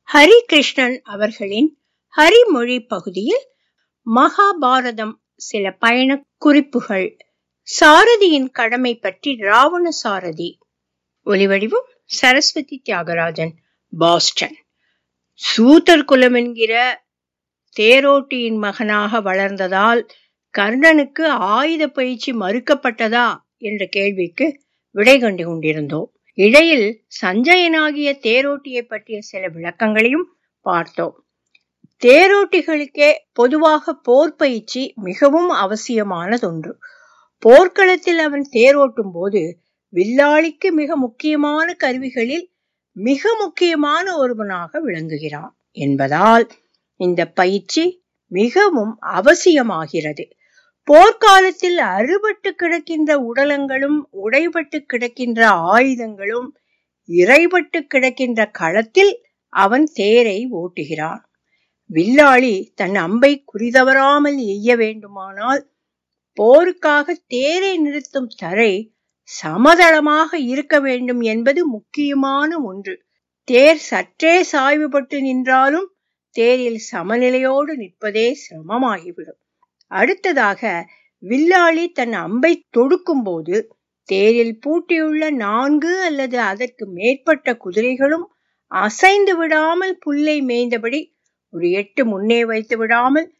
ஹரிகிருஷ்ணன் அவர்களின் ஹரிமொழி பகுதியில் மகாபாரதம் சில பயண குறிப்புகள் சாரதியின் கடமை பற்றி ராவண சாரதி ஒலிவடிவம் சரஸ்வதி தியாகராஜன் பாஸ்டன் சூதர் குலம் என்கிற தேரோட்டியின் மகனாக வளர்ந்ததால் கர்ணனுக்கு ஆயுத பயிற்சி மறுக்கப்பட்டதா என்ற கேள்விக்கு விடை கண்டு கொண்டிருந்தோம் இடையில் சஞ்சயனாகிய தேரோட்டியை பற்றிய சில விளக்கங்களையும் பார்த்தோம் தேரோட்டிகளுக்கே பொதுவாக போர் பயிற்சி மிகவும் அவசியமானதொன்று போர்க்களத்தில் அவன் தேரோட்டும் போது வில்லாளிக்கு மிக முக்கியமான கருவிகளில் மிக முக்கியமான ஒருவனாக விளங்குகிறான் என்பதால் இந்த பயிற்சி மிகவும் அவசியமாகிறது போர்க்காலத்தில் அறுபட்டு கிடக்கின்ற உடலங்களும் உடைபட்டு கிடக்கின்ற ஆயுதங்களும் இறைபட்டு கிடக்கின்ற களத்தில் அவன் தேரை ஓட்டுகிறான் வில்லாளி தன் அம்பை குறிதவறாமல் எய்ய வேண்டுமானால் போருக்காக தேரை நிறுத்தும் தரை சமதளமாக இருக்க வேண்டும் என்பது முக்கியமான ஒன்று தேர் சற்றே சாய்வுபட்டு நின்றாலும் தேரில் சமநிலையோடு நிற்பதே சிரமமாகிவிடும் அடுத்ததாக வில்லாளி தன் அம்பை தொடுக்கும் போது தேரில் பூட்டியுள்ள நான்கு அல்லது அதற்கு மேற்பட்ட குதிரைகளும் அசைந்து விடாமல் புல்லை மேய்ந்தபடி ஒரு எட்டு முன்னே வைத்து விடாமல்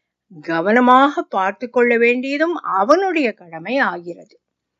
கவனமாக பார்த்து கொள்ள வேண்டியதும் அவனுடைய கடமை ஆகிறது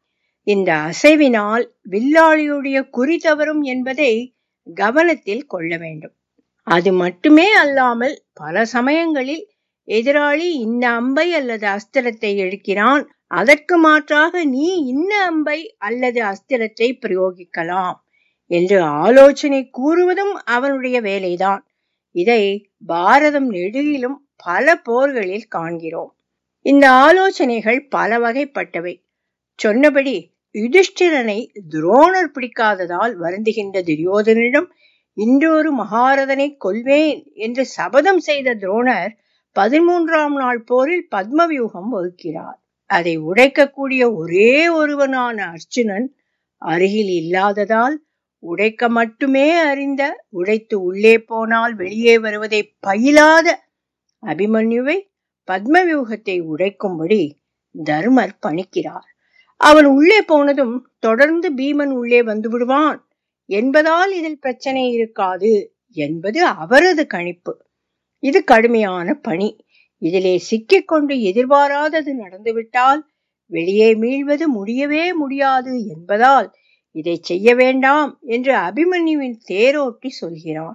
இந்த அசைவினால் வில்லாளியுடைய குறி தவறும் என்பதை கவனத்தில் கொள்ள வேண்டும் அது மட்டுமே அல்லாமல் பல சமயங்களில் எதிராளி இன்ன அம்பை அல்லது அஸ்திரத்தை எடுக்கிறான் அதற்கு மாற்றாக நீ இன்ன அம்பை அல்லது அஸ்திரத்தை பிரயோகிக்கலாம் என்று ஆலோசனை கூறுவதும் அவனுடைய வேலைதான் இதை பாரதம் நெடுகிலும் பல போர்களில் காண்கிறோம் இந்த ஆலோசனைகள் பல வகைப்பட்டவை சொன்னபடி யுதிஷ்டிரனை துரோணர் பிடிக்காததால் வருந்துகின்ற துரியோதனிடம் இன்றொரு மகாரதனை கொல்வேன் என்று சபதம் செய்த துரோணர் பதிமூன்றாம் நாள் போரில் பத்மவியூகம் வகுக்கிறார் அதை உடைக்கக்கூடிய ஒரே ஒருவனான அர்ஜுனன் அருகில் இல்லாததால் உடைக்க மட்டுமே அறிந்த உடைத்து உள்ளே போனால் வெளியே வருவதை பயிலாத அபிமன்யுவை பத்மவியூகத்தை உடைக்கும்படி தர்மர் பணிக்கிறார் அவன் உள்ளே போனதும் தொடர்ந்து பீமன் உள்ளே வந்து விடுவான் என்பதால் இதில் பிரச்சனை இருக்காது என்பது அவரது கணிப்பு இது கடுமையான பணி இதிலே சிக்கிக்கொண்டு எதிர்பாராதது நடந்துவிட்டால் வெளியே மீள்வது முடியவே முடியாது என்பதால் இதை செய்ய வேண்டாம் என்று அபிமன்யுவின் தேரோட்டி சொல்கிறான்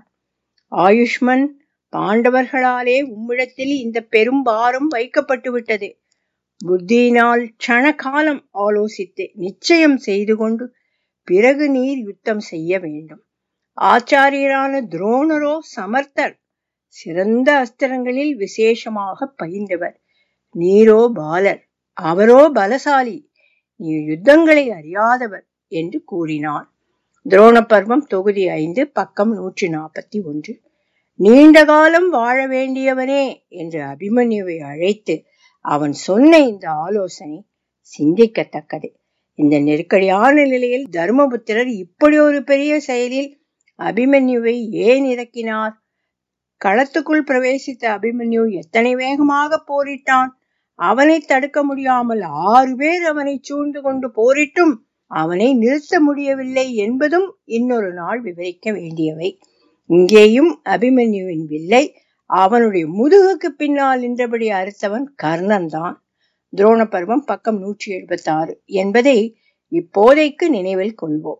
ஆயுஷ்மன் பாண்டவர்களாலே உம்மிடத்தில் இந்த பெரும் பாரம் வைக்கப்பட்டு விட்டது புத்தியினால் க்ஷண காலம் ஆலோசித்து நிச்சயம் செய்து கொண்டு பிறகு நீர் யுத்தம் செய்ய வேண்டும் ஆச்சாரியரான துரோணரோ சமர்த்தர் சிறந்த அஸ்திரங்களில் விசேஷமாக பயின்றவர் நீரோ பாலர் அவரோ பலசாலி நீ யுத்தங்களை அறியாதவர் என்று கூறினான் துரோண பர்வம் தொகுதி ஐந்து பக்கம் நூற்றி நாற்பத்தி ஒன்று நீண்ட காலம் வாழ வேண்டியவனே என்று அபிமன்யுவை அழைத்து அவன் சொன்ன இந்த ஆலோசனை சிந்திக்கத்தக்கது இந்த நெருக்கடியான நிலையில் தர்மபுத்திரர் இப்படி ஒரு பெரிய செயலில் அபிமன்யுவை ஏன் இறக்கினார் களத்துக்குள் பிரவேசித்த அபிமன்யு எத்தனை வேகமாக போரிட்டான் அவனை தடுக்க முடியாமல் ஆறு பேர் அவனை சூழ்ந்து கொண்டு போரிட்டும் அவனை நிறுத்த முடியவில்லை என்பதும் இன்னொரு நாள் விவரிக்க வேண்டியவை இங்கேயும் அபிமன்யுவின் வில்லை அவனுடைய முதுகுக்கு பின்னால் நின்றபடி அறுத்தவன் கர்ணன் தான் துரோண பருவம் பக்கம் நூற்றி எழுபத்தி ஆறு என்பதை இப்போதைக்கு நினைவில் கொள்வோம்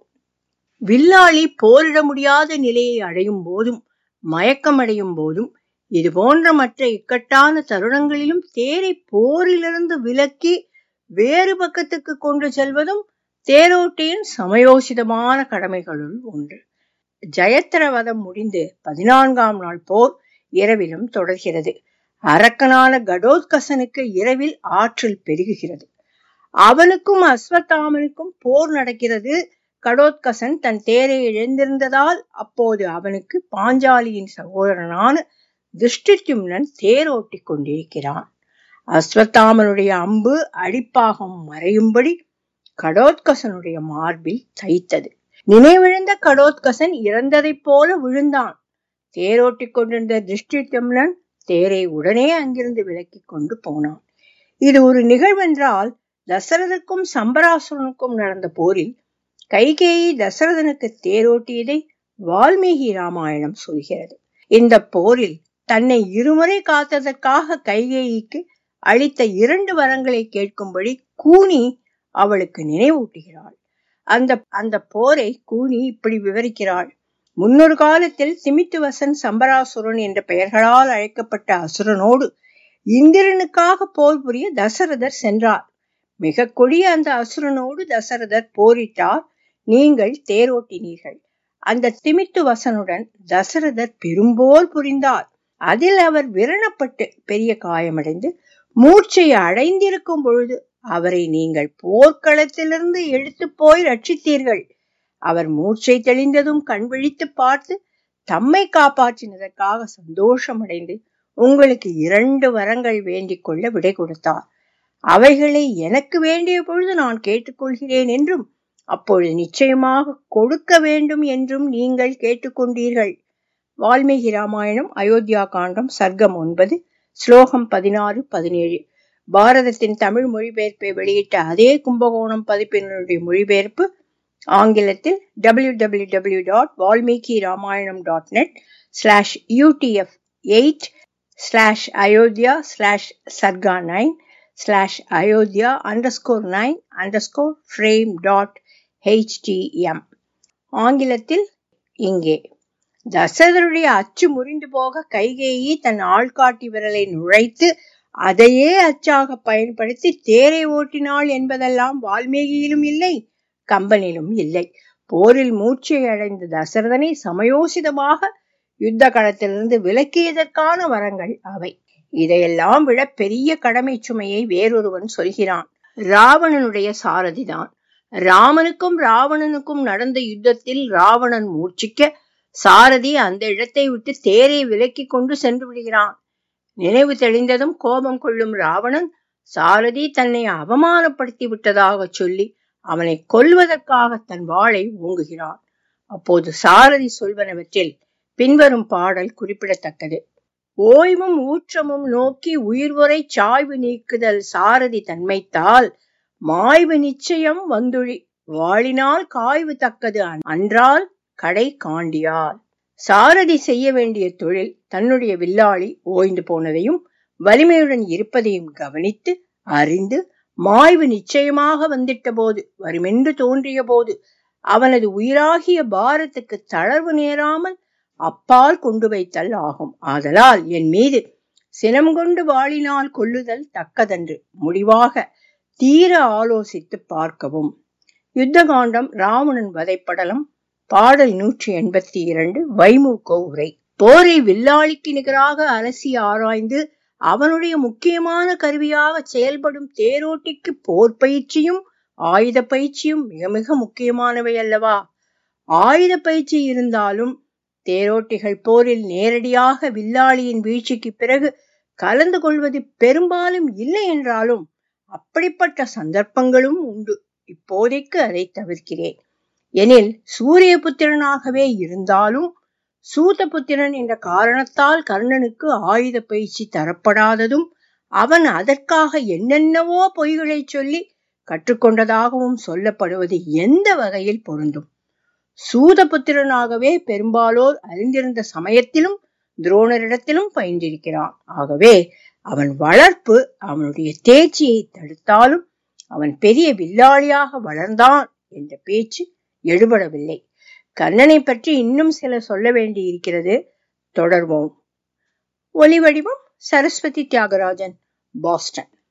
வில்லாளி போரிட முடியாத நிலையை அடையும் போதும் மயக்கமடையும் போதும் இது போன்ற மற்ற இக்கட்டான தருணங்களிலும் தேரை போரிலிருந்து விலக்கி வேறு பக்கத்துக்கு கொண்டு செல்வதும் தேரோட்டியின் சமயோசிதமான கடமைகளுள் ஒன்று ஜெயத்திரவதம் முடிந்து பதினான்காம் நாள் போர் இரவிலும் தொடர்கிறது அரக்கனான கடோத்கசனுக்கு இரவில் ஆற்றல் பெருகுகிறது அவனுக்கும் அஸ்வத்தாமனுக்கும் போர் நடக்கிறது கடோத்கசன் தன் தேரை இழந்திருந்ததால் அப்போது அவனுக்கு பாஞ்சாலியின் சகோதரனான திருஷ்டித்யும்னன் தேரோட்டி கொண்டிருக்கிறான் அஸ்வத்தாமனுடைய அம்பு அடிப்பாகம் மறையும்படி கடோத்கசனுடைய மார்பில் தைத்தது நினைவிழந்த கடோத்கசன் இறந்ததைப் போல விழுந்தான் தேரோட்டிக் கொண்டிருந்த திருஷ்டித்யும்னன் தேரை உடனே அங்கிருந்து விலக்கி கொண்டு போனான் இது ஒரு நிகழ்வென்றால் தசரதற்கும் சம்பராசுரனுக்கும் நடந்த போரில் கைகேயி தசரதனுக்கு தேரோட்டியதை வால்மீகி ராமாயணம் சொல்கிறது இந்த போரில் தன்னை இருமுறை காத்ததற்காக கைகேயிக்கு அளித்த இரண்டு வரங்களை கேட்கும்படி கூனி அவளுக்கு நினைவூட்டுகிறாள் அந்த அந்த போரை கூனி இப்படி விவரிக்கிறாள் முன்னொரு காலத்தில் சிமித்துவசன் சம்பராசுரன் என்ற பெயர்களால் அழைக்கப்பட்ட அசுரனோடு இந்திரனுக்காக போர் புரிய தசரதர் சென்றார் மிக கொடிய அந்த அசுரனோடு தசரதர் போரிட்டார் நீங்கள் தேரோட்டினீர்கள் அந்த திமித்துவசனுடன் தசரதர் பெரும்போர் புரிந்தார் அதில் அவர் விரணப்பட்டு பெரிய காயமடைந்து மூர்ச்சை அடைந்திருக்கும் பொழுது அவரை நீங்கள் போர்க்களத்திலிருந்து எடுத்து போய் ரட்சித்தீர்கள் அவர் மூர்ச்சை தெளிந்ததும் கண் விழித்து பார்த்து தம்மை காப்பாற்றினதற்காக சந்தோஷமடைந்து உங்களுக்கு இரண்டு வரங்கள் வேண்டிக் கொள்ள விடை கொடுத்தார் அவைகளை எனக்கு வேண்டிய பொழுது நான் கேட்டுக்கொள்கிறேன் என்றும் அப்பொழுது நிச்சயமாக கொடுக்க வேண்டும் என்றும் நீங்கள் கேட்டுக்கொண்டீர்கள் வால்மீகி ராமாயணம் அயோத்தியா காண்டம் சர்க்கம் ஒன்பது ஸ்லோகம் பதினாறு பதினேழு பாரதத்தின் தமிழ் மொழிபெயர்ப்பை வெளியிட்ட அதே கும்பகோணம் பதிப்பினுடைய மொழிபெயர்ப்பு ஆங்கிலத்தில் W W W dot Valmiki Ramayanam dot net slash UTF eight slash Ayodhya slash sarga nine slash Ayodhya underscore nine underscore frame dot HTM ஆங்கிலத்தில் இங்கே தசரருடைய அச்சு முறிந்து போக கைகேயி தன் ஆள்காட்டி விரலை நுழைத்து அதையே அச்சாக பயன்படுத்தி தேரை ஓட்டினாள் என்பதெல்லாம் வால்மீகியிலும் இல்லை கம்பனிலும் இல்லை போரில் மூச்சை அடைந்த தசரதனை சமயோசிதமாக யுத்த களத்திலிருந்து விலக்கியதற்கான வரங்கள் அவை இதையெல்லாம் விட பெரிய கடமை சுமையை வேறொருவன் சொல்கிறான் ராவணனுடைய சாரதிதான் ராமனுக்கும் ராவணனுக்கும் நடந்த யுத்தத்தில் ராவணன் மூர்ச்சிக்க சாரதி அந்த இடத்தை விட்டு தேரை விலக்கி கொண்டு சென்று விடுகிறான் நினைவு தெளிந்ததும் கோபம் கொள்ளும் ராவணன் சாரதி தன்னை அவமானப்படுத்தி விட்டதாக சொல்லி அவனை கொல்வதற்காக தன் வாளை ஓங்குகிறான் அப்போது சாரதி சொல்வனவற்றில் பின்வரும் பாடல் குறிப்பிடத்தக்கது ஓய்வும் ஊற்றமும் நோக்கி உயிர்வரை சாய்வு நீக்குதல் சாரதி தன்மைத்தால் மாய்வு நிச்சயம் வந்துழி வாழினால் காய்வு தக்கது அன்றால் கடை காண்டியால் சாரதி செய்ய வேண்டிய தொழில் தன்னுடைய வில்லாளி ஓய்ந்து போனதையும் வலிமையுடன் இருப்பதையும் கவனித்து அறிந்து மாய்வு நிச்சயமாக வந்திட்ட போது வருமென்று தோன்றிய போது அவனது உயிராகிய பாரத்துக்கு தளர்வு நேராமல் அப்பால் கொண்டு வைத்தல் ஆகும் ஆதலால் என் மீது சினம் கொண்டு வாழினால் கொள்ளுதல் தக்கதன்று முடிவாக தீர ஆலோசித்து பார்க்கவும் யுத்தகாண்டம் ராவணன் வதைப்படலம் பாடல் நூற்றி எண்பத்தி இரண்டு வைமுக உரை போரை வில்லாளிக்கு நிகராக அலசி ஆராய்ந்து அவனுடைய முக்கியமான கருவியாக செயல்படும் தேரோட்டிக்கு போர் பயிற்சியும் ஆயுத பயிற்சியும் மிக மிக முக்கியமானவை அல்லவா ஆயுத பயிற்சி இருந்தாலும் தேரோட்டிகள் போரில் நேரடியாக வில்லாளியின் வீழ்ச்சிக்கு பிறகு கலந்து கொள்வது பெரும்பாலும் இல்லை என்றாலும் அப்படிப்பட்ட சந்தர்ப்பங்களும் உண்டு இப்போதைக்கு அதை தவிர்க்கிறேன் எனில் சூரிய புத்திரனாகவே இருந்தாலும் சூதபுத்திரன் என்ற காரணத்தால் கர்ணனுக்கு ஆயுத பயிற்சி தரப்படாததும் அவன் அதற்காக என்னென்னவோ பொய்களை சொல்லி கற்றுக்கொண்டதாகவும் சொல்லப்படுவது எந்த வகையில் பொருந்தும் சூதபுத்திரனாகவே பெரும்பாலோர் அறிந்திருந்த சமயத்திலும் துரோணரிடத்திலும் பயின்றிருக்கிறான் ஆகவே அவன் வளர்ப்பு அவனுடைய தேர்ச்சியை தடுத்தாலும் அவன் பெரிய வில்லாளியாக வளர்ந்தான் என்ற பேச்சு எடுபடவில்லை கர்ணனை பற்றி இன்னும் சில சொல்ல வேண்டியிருக்கிறது தொடர்வோம் ஒலி வடிவம் சரஸ்வதி தியாகராஜன் பாஸ்டன்